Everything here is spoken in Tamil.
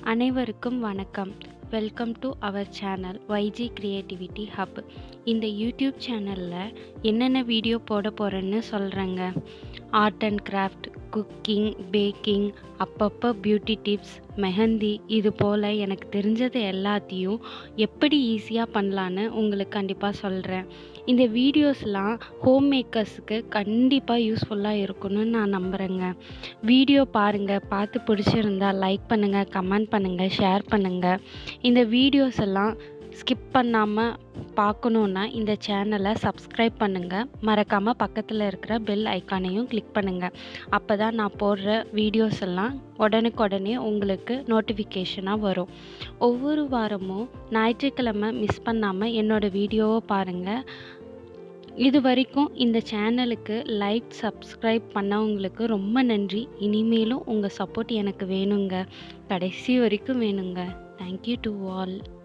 அனைவருக்கும் வணக்கம் welcome to our channel YG creativity hub இந்த யூடியூப் சேனலில் என்னென்ன வீடியோ போட போகிறேன்னு சொல்கிறேங்க art and craft cooking baking அப்பப்போ பியூட்டி டிப்ஸ் மெஹந்தி இது போல் எனக்கு தெரிஞ்சது எல்லாத்தையும் எப்படி ஈஸியாக பண்ணலான்னு உங்களுக்கு கண்டிப்பாக சொல்கிறேன் இந்த வீடியோஸ்லாம் ஹோம் மேக்கர்ஸுக்கு கண்டிப்பாக யூஸ்ஃபுல்லாக இருக்கும்னு நான் நம்புகிறேங்க வீடியோ பாருங்கள் பார்த்து பிடிச்சிருந்தா லைக் பண்ணுங்கள் கமெண்ட் பண்ணுங்கள் ஷேர் பண்ணுங்கள் இந்த வீடியோஸ் எல்லாம் ஸ்கிப் பண்ணாமல் பார்க்கணுன்னா இந்த சேனலை சப்ஸ்கிரைப் பண்ணுங்கள் மறக்காமல் பக்கத்தில் இருக்கிற பெல் ஐக்கானையும் கிளிக் பண்ணுங்கள் அப்போ தான் நான் போடுற வீடியோஸ் எல்லாம் உடனுக்குடனே உங்களுக்கு நோட்டிஃபிகேஷனாக வரும் ஒவ்வொரு வாரமும் ஞாயிற்றுக்கிழமை மிஸ் பண்ணாமல் என்னோடய வீடியோவை பாருங்கள் இது வரைக்கும் இந்த சேனலுக்கு லைக் சப்ஸ்கிரைப் பண்ணவங்களுக்கு ரொம்ப நன்றி இனிமேலும் உங்கள் சப்போர்ட் எனக்கு வேணுங்க கடைசி வரைக்கும் வேணுங்க தேங்க்யூ டு ஆல்